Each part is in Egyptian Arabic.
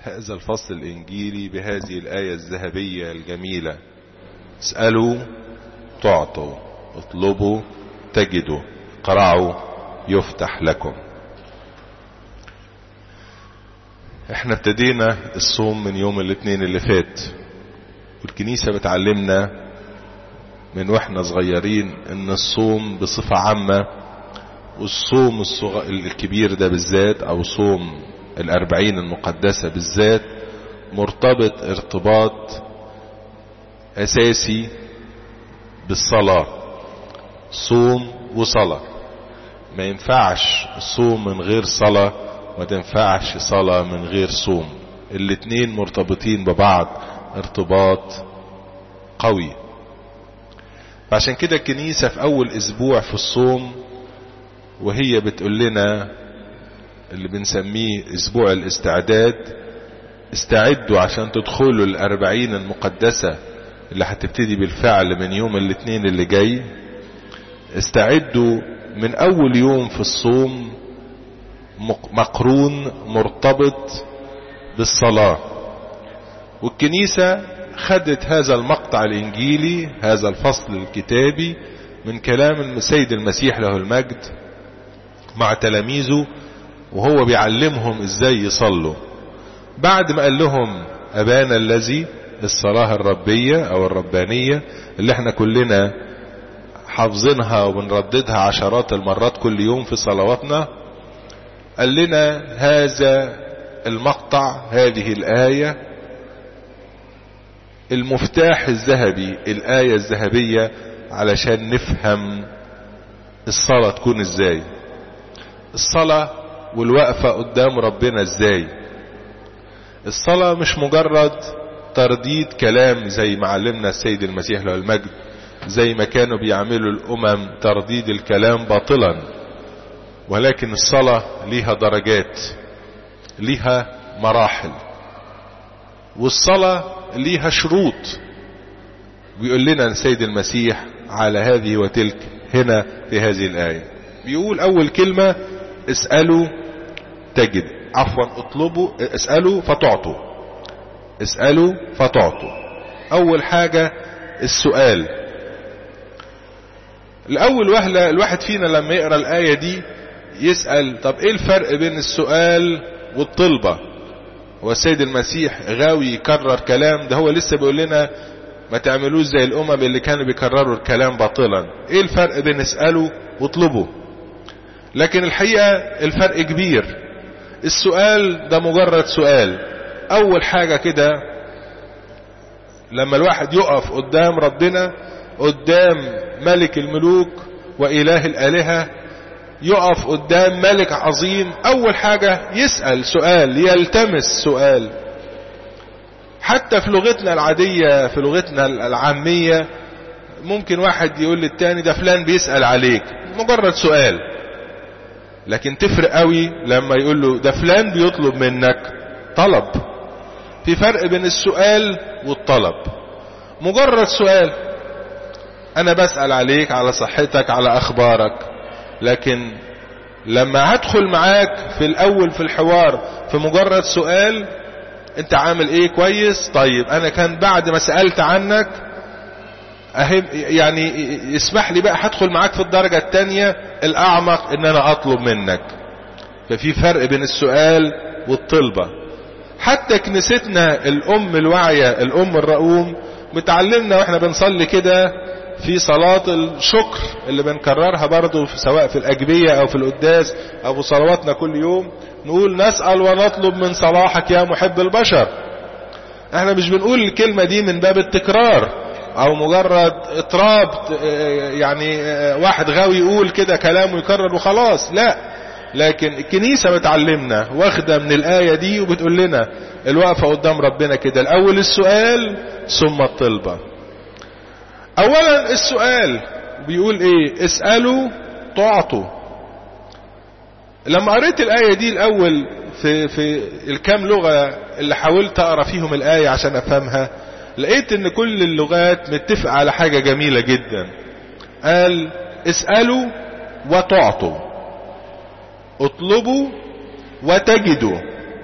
هذا الفصل الإنجيلي بهذه الآية الذهبية الجميلة اسألوا تعطوا اطلبوا تجدوا قرعوا يفتح لكم احنا ابتدينا الصوم من يوم الاثنين اللي فات والكنيسة بتعلمنا من واحنا صغيرين ان الصوم بصفة عامة والصوم الصغ... الكبير ده بالذات او صوم الاربعين المقدسة بالذات مرتبط ارتباط اساسي بالصلاة صوم وصلاة ما ينفعش صوم من غير صلاة ما تنفعش صلاة من غير صوم الاتنين مرتبطين ببعض ارتباط قوي فعشان كده الكنيسة في اول اسبوع في الصوم وهي بتقول لنا اللي بنسميه اسبوع الاستعداد استعدوا عشان تدخلوا الاربعين المقدسة اللي هتبتدي بالفعل من يوم الاثنين اللي جاي استعدوا من اول يوم في الصوم مقرون مرتبط بالصلاة والكنيسة خدت هذا المقطع الانجيلي هذا الفصل الكتابي من كلام السيد المسيح له المجد مع تلاميذه وهو بيعلمهم ازاي يصلوا بعد ما قال لهم ابانا الذي الصلاة الربية او الربانية اللي احنا كلنا حافظينها وبنرددها عشرات المرات كل يوم في صلواتنا قال لنا هذا المقطع هذه الآية المفتاح الذهبي الآية الذهبية علشان نفهم الصلاة تكون ازاي الصلاة والوقفة قدام ربنا ازاي الصلاة مش مجرد ترديد كلام زي ما علمنا السيد المسيح له المجد زي ما كانوا بيعملوا الامم ترديد الكلام باطلا ولكن الصلاة ليها درجات ليها مراحل والصلاة ليها شروط بيقول لنا السيد المسيح على هذه وتلك هنا في هذه الآية بيقول أول كلمة اسألوا تجد عفوا اطلبوا اسألوا فتعطوا اسألوا فتعطوا أول حاجة السؤال الأول وهلة الواحد فينا لما يقرأ الآية دي يسأل طب ايه الفرق بين السؤال والطلبة هو السيد المسيح غاوي يكرر كلام ده هو لسه بيقول لنا ما تعملوش زي الامم اللي كانوا بيكرروا الكلام باطلا ايه الفرق بين اسألوا واطلبوا لكن الحقيقة الفرق كبير السؤال ده مجرد سؤال اول حاجة كده لما الواحد يقف قدام ربنا قدام ملك الملوك واله الالهة يقف قدام ملك عظيم اول حاجة يسأل سؤال يلتمس سؤال حتى في لغتنا العادية في لغتنا العامية ممكن واحد يقول للتاني ده فلان بيسأل عليك مجرد سؤال لكن تفرق قوي لما يقول له ده فلان بيطلب منك طلب في فرق بين السؤال والطلب مجرد سؤال انا بسأل عليك على صحتك على اخبارك لكن لما هدخل معاك في الاول في الحوار في مجرد سؤال انت عامل ايه كويس طيب انا كان بعد ما سألت عنك أهم يعني يسمح لي بقى هدخل معاك في الدرجة التانية الاعمق ان انا اطلب منك ففي فرق بين السؤال والطلبة حتى كنيستنا الام الواعية الام الرؤوم متعلمنا واحنا بنصلي كده في صلاة الشكر اللي بنكررها برضو سواء في الأجبية أو في القداس أو في صلواتنا كل يوم نقول نسأل ونطلب من صلاحك يا محب البشر احنا مش بنقول الكلمة دي من باب التكرار او مجرد اطراب يعني واحد غاوي يقول كده كلام ويكرر وخلاص لا لكن الكنيسة بتعلمنا واخدة من الآية دي وبتقول لنا الوقفة قدام ربنا كده الأول السؤال ثم الطلبة اولا السؤال بيقول ايه اسألوا تعطوا لما قريت الآية دي الاول في, في الكام لغة اللي حاولت اقرا فيهم الآية عشان افهمها لقيت ان كل اللغات متفق على حاجة جميلة جدا قال اسألوا وتعطوا اطلبوا وتجدوا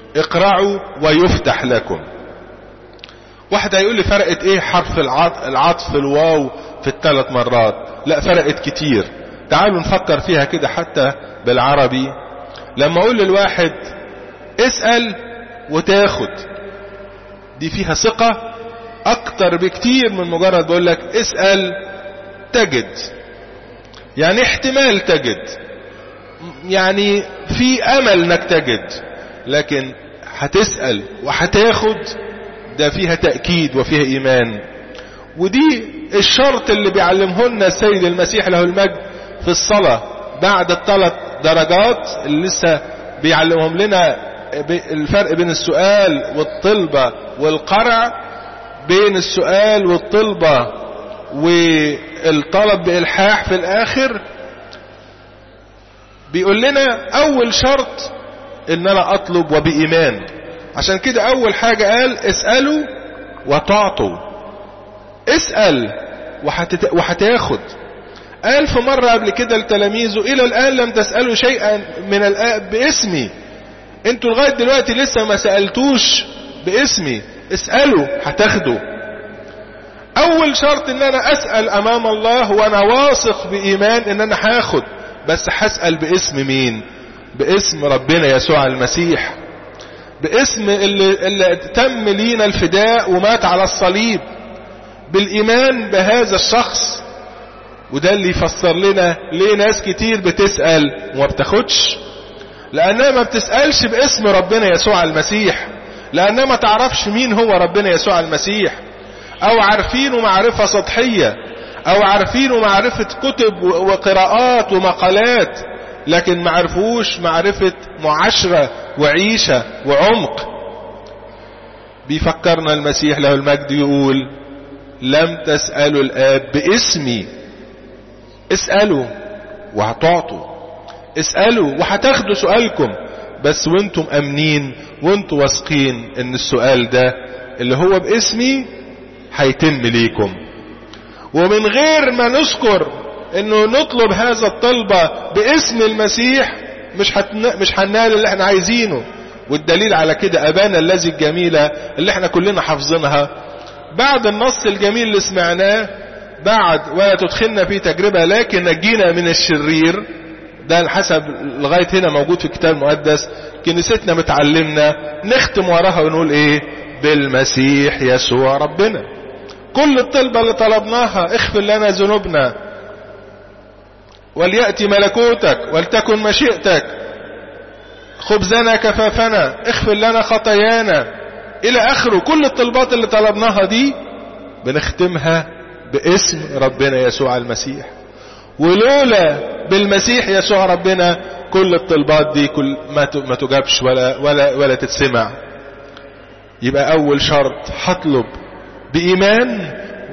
اقرعوا ويفتح لكم واحد هيقول لي فرقت ايه حرف العطف الواو في الثلاث مرات لا فرقت كتير تعالوا نفكر فيها كده حتى بالعربي لما اقول للواحد اسأل وتاخد دي فيها ثقة اكتر بكتير من مجرد بقول لك اسأل تجد يعني احتمال تجد يعني في امل انك تجد لكن هتسأل وهتاخد ده فيها تأكيد وفيها ايمان ودي الشرط اللي بيعلمه لنا السيد المسيح له المجد في الصلاة بعد الثلاث درجات اللي لسه بيعلمهم لنا الفرق بين السؤال والطلبة والقرع بين السؤال والطلبة والطلب بإلحاح في الآخر بيقول لنا أول شرط إن أنا أطلب وبإيمان عشان كده أول حاجة قال اسألوا وتعطوا اسأل وهتاخد قال في مرة قبل كده لتلاميذه إلى الآن لم تسألوا شيئا من الآب باسمي انتوا لغاية دلوقتي لسه ما سألتوش باسمي اسألوا هتاخدوا أول شرط إن أنا أسأل أمام الله وأنا واثق بإيمان إن أنا هاخد بس هسأل باسم مين باسم ربنا يسوع المسيح باسم اللي, اللي تم لينا الفداء ومات على الصليب بالإيمان بهذا الشخص وده اللي يفسر لنا ليه ناس كتير بتسأل وما بتاخدش لأنها ما بتسألش باسم ربنا يسوع المسيح لأنها ما تعرفش مين هو ربنا يسوع المسيح أو عارفينه معرفة سطحية أو عارفينه معرفة كتب وقراءات ومقالات لكن ما عرفوش معرفة معاشرة وعيشة وعمق بيفكرنا المسيح له المجد يقول لم تسألوا الآب باسمي اسألوا وهتعطوا اسألوا وهتاخدوا سؤالكم بس وانتم امنين وانتم واثقين ان السؤال ده اللي هو باسمي هيتم ليكم ومن غير ما نذكر انه نطلب هذا الطلبة باسم المسيح مش هتن... مش هننال اللي احنا عايزينه والدليل على كده ابانا الذي الجميلة اللي احنا كلنا حافظينها بعد النص الجميل اللي سمعناه بعد ولا تدخلنا في تجربة لكن نجينا من الشرير ده حسب لغاية هنا موجود في الكتاب المقدس كنيستنا متعلمنا نختم وراها ونقول ايه بالمسيح يسوع ربنا كل الطلبة اللي طلبناها اغفر لنا ذنوبنا وليأتي ملكوتك ولتكن مشيئتك خبزنا كفافنا اغفر لنا خطايانا الى اخره كل الطلبات اللي طلبناها دي بنختمها باسم ربنا يسوع المسيح ولولا بالمسيح يسوع ربنا كل الطلبات دي كل ما تجابش ولا ولا ولا تتسمع يبقى اول شرط هطلب بايمان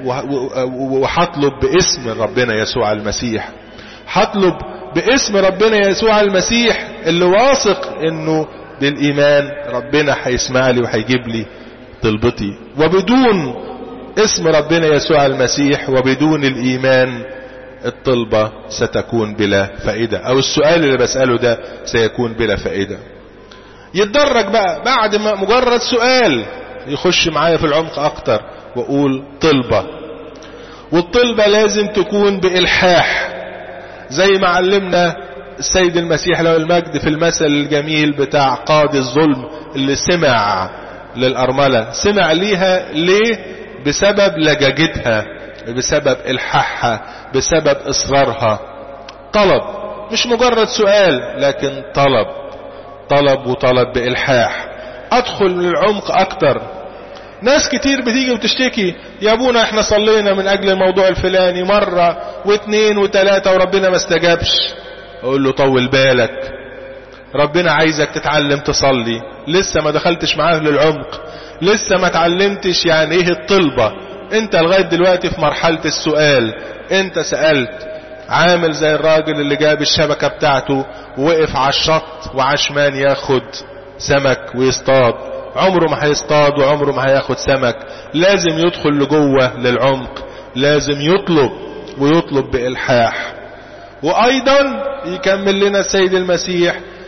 وهطلب باسم ربنا يسوع المسيح هطلب باسم ربنا يسوع المسيح اللي واثق انه بالايمان ربنا هيسمع لي وهيجيب لي طلبتي وبدون اسم ربنا يسوع المسيح وبدون الايمان الطلبة ستكون بلا فائدة او السؤال اللي بسأله ده سيكون بلا فائدة يتدرج بقى بعد ما مجرد سؤال يخش معايا في العمق اكتر واقول طلبة والطلبة لازم تكون بإلحاح زي ما علمنا السيد المسيح له المجد في المثل الجميل بتاع قاضي الظلم اللي سمع للأرملة سمع ليها ليه بسبب لجاجتها بسبب الحاحها بسبب اصرارها طلب مش مجرد سؤال لكن طلب طلب وطلب بإلحاح ادخل للعمق اكتر ناس كتير بتيجي وتشتكي يا ابونا احنا صلينا من اجل الموضوع الفلاني مرة واثنين وثلاثة وربنا ما استجابش اقول له طول بالك ربنا عايزك تتعلم تصلي لسه ما دخلتش معاه للعمق لسه ما تعلمتش يعني ايه الطلبة انت لغاية دلوقتي في مرحلة السؤال انت سألت عامل زي الراجل اللي جاب الشبكة بتاعته ووقف على الشط وعشمان ياخد سمك ويصطاد عمره ما هيصطاد وعمره ما هياخد سمك لازم يدخل لجوه للعمق لازم يطلب ويطلب بإلحاح وأيضا يكمل لنا السيد المسيح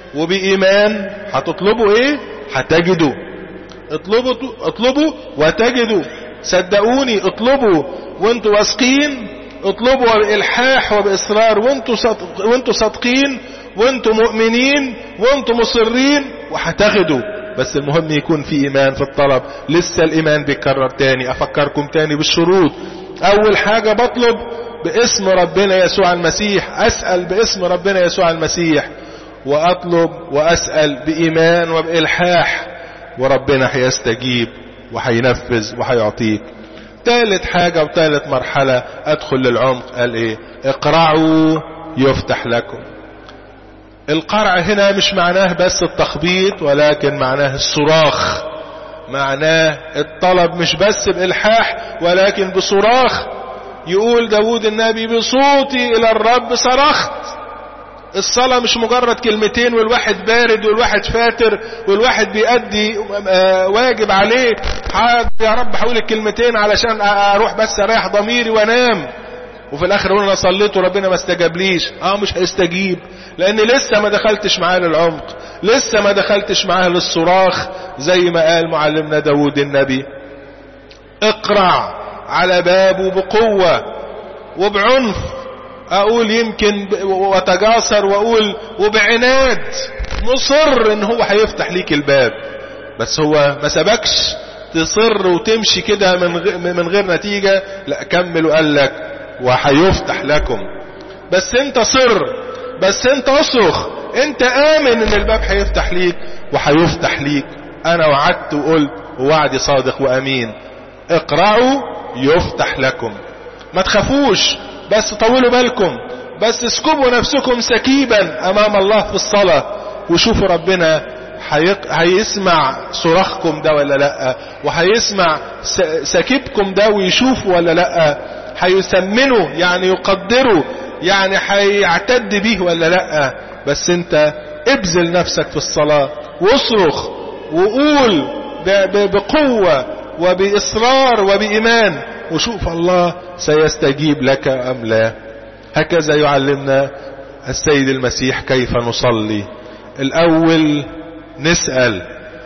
وبإيمان هتطلبوا ايه هتجدوا اطلبوا اطلبوا وتجدوا صدقوني اطلبوا وانتوا واثقين اطلبوا بإلحاح وبإصرار وانتوا صدق وانتوا صادقين وانتوا مؤمنين وانتوا مصرين وهتاخدوا بس المهم يكون في ايمان في الطلب لسه الايمان بيتكرر تاني افكركم تاني بالشروط اول حاجة بطلب باسم ربنا يسوع المسيح اسأل باسم ربنا يسوع المسيح واطلب واسأل بايمان وبالحاح وربنا هيستجيب وهينفذ وهيعطيك ثالث حاجة وثالث مرحلة ادخل للعمق قال ايه اقرعوا يفتح لكم القرع هنا مش معناه بس التخبيط ولكن معناه الصراخ معناه الطلب مش بس بإلحاح ولكن بصراخ يقول داود النبي بصوتي إلى الرب صرخت الصلاة مش مجرد كلمتين والواحد بارد والواحد فاتر والواحد بيأدي واجب عليه يا رب هقول الكلمتين علشان اروح بس اريح ضميري وانام وفي الاخر اقول انا صليت وربنا ما استجابليش اه مش هيستجيب لان لسه ما دخلتش معاه للعمق لسه ما دخلتش معاه للصراخ زي ما قال معلمنا داود النبي اقرع على بابه بقوة وبعنف اقول يمكن وتجاسر واقول وبعناد مصر ان هو هيفتح ليك الباب بس هو ما سبكش تصر وتمشي كده من من غير نتيجة لا كمل وقال لك وهيفتح لكم بس انت صر بس انت اصرخ انت امن ان الباب هيفتح ليك وهيفتح ليك انا وعدت وقلت ووعدي صادق وامين اقرعوا يفتح لكم ما تخافوش بس طولوا بالكم بس اسكبوا نفسكم سكيبا امام الله في الصلاة وشوفوا ربنا حيق... هيسمع صراخكم ده ولا لا وهيسمع س... سكيبكم ده ويشوفوا ولا لا هيسمنه يعني يقدره يعني هيعتد بيه ولا لا بس انت ابذل نفسك في الصلاة واصرخ وقول بقوة وبإصرار وبإيمان وشوف الله سيستجيب لك أم لا هكذا يعلمنا السيد المسيح كيف نصلي الأول نسأل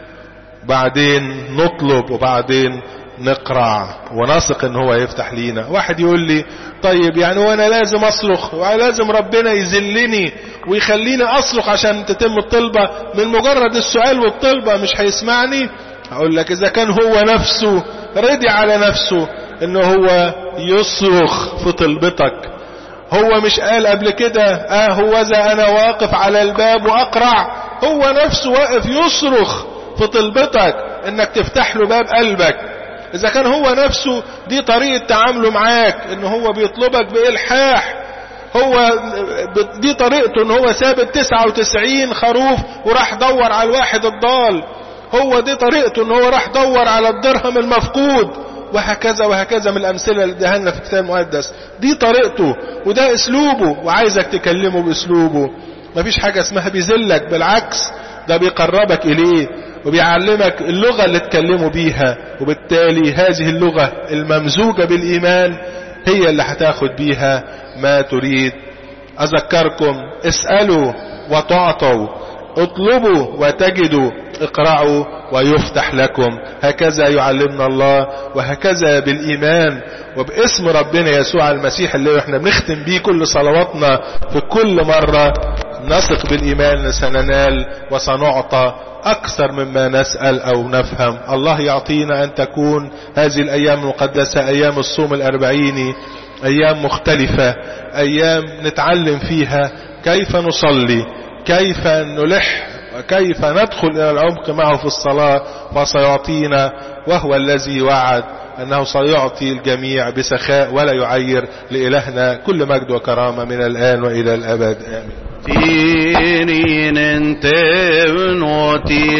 بعدين نطلب وبعدين نقرع ونثق ان هو يفتح لينا واحد يقول لي طيب يعني وانا لازم اصرخ ولازم ربنا يذلني ويخليني اصرخ عشان تتم الطلبة من مجرد السؤال والطلبة مش هيسمعني اقول لك اذا كان هو نفسه رضي على نفسه ان هو يصرخ في طلبتك هو مش قال قبل كده اه هو ذا انا واقف على الباب واقرع هو نفسه واقف يصرخ في طلبتك انك تفتح له باب قلبك اذا كان هو نفسه دي طريقة تعامله معاك ان هو بيطلبك بإلحاح هو دي طريقته ان هو ساب التسعة وتسعين خروف وراح دور على الواحد الضال هو دي طريقته ان هو راح دور على الدرهم المفقود وهكذا وهكذا من الامثلة اللي اداها لنا في الكتاب المقدس دي طريقته وده اسلوبه وعايزك تكلمه باسلوبه مفيش حاجة اسمها بيذلك بالعكس ده بيقربك اليه وبيعلمك اللغة اللي تكلمه بيها وبالتالي هذه اللغة الممزوجة بالإيمان هي اللي هتاخد بيها ما تريد أذكركم اسألوا وتعطوا اطلبوا وتجدوا اقرعوا ويفتح لكم هكذا يعلمنا الله وهكذا بالإيمان وباسم ربنا يسوع المسيح اللي احنا بنختم بيه كل صلواتنا في كل مرة نثق بالإيمان سننال وسنعطى أكثر مما نسأل أو نفهم الله يعطينا أن تكون هذه الأيام المقدسة أيام الصوم الأربعيني أيام مختلفة أيام نتعلم فيها كيف نصلي كيف نلح وكيف ندخل إلى العمق معه في الصلاة فسيعطينا وهو الذي وعد أنه سيعطي الجميع بسخاء ولا يعير لإلهنا كل مجد وكرامة من الآن وإلى الأبد آمين تيرين انت ونوتي